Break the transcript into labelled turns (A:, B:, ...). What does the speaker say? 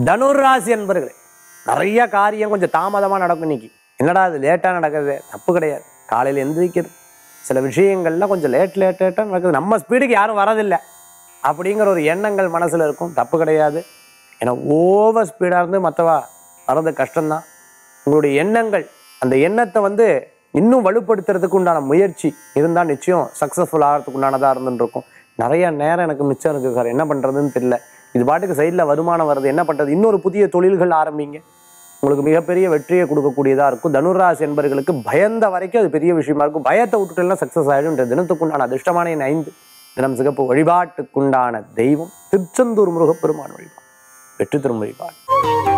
A: தனுர் ராசி என்பர்களே நிறைய காரியம் கொஞ்சம் தாமதமாக நடக்கும் இன்னைக்கு என்னடா அது லேட்டாக நடக்குது தப்பு கிடையாது காலையில் எந்திரிக்கிறது சில விஷயங்கள்லாம் கொஞ்சம் லேட் லேட் லேட்டாக நடக்குது நம்ம ஸ்பீடுக்கு யாரும் வரதில்லை அப்படிங்கிற ஒரு எண்ணங்கள் மனசில் இருக்கும் தப்பு கிடையாது ஏன்னா ஓவர் ஸ்பீடாக இருந்து மற்றவா வர்றது கஷ்டம்தான் உங்களுடைய எண்ணங்கள் அந்த எண்ணத்தை வந்து இன்னும் வலுப்படுத்துறதுக்கு உண்டான முயற்சி இருந்தால் நிச்சயம் சக்ஸஸ்ஃபுல் ஆகிறதுக்கு உண்டானதாக இருந்துருக்கும் நிறைய நேரம் எனக்கு மிச்சம் இருக்குது சார் என்ன பண்ணுறதுன்னு தெரியல இது பாட்டுக்கு சைடில் வருமானம் வருது என்ன பண்ணுறது இன்னொரு புதிய தொழில்கள் ஆரம்பிங்க உங்களுக்கு மிகப்பெரிய வெற்றியை கொடுக்கக்கூடியதாக இருக்கும் தனுராசி என்பவர்களுக்கு பயந்த வரைக்கும் அது பெரிய விஷயமா இருக்கும் பயத்தை விட்டுட்டுலாம் சக்ஸஸ் ஆகிடும் இன்றைய தினத்துக்குண்டான அதிர்ஷ்டமான எண் ஐந்து தினம் சிகப்பு வழிபாட்டுக்குண்டான தெய்வம் திருச்செந்தூர் முருகப்பெருமான் வழிபாடு வெற்றி தரும் வழிபாடு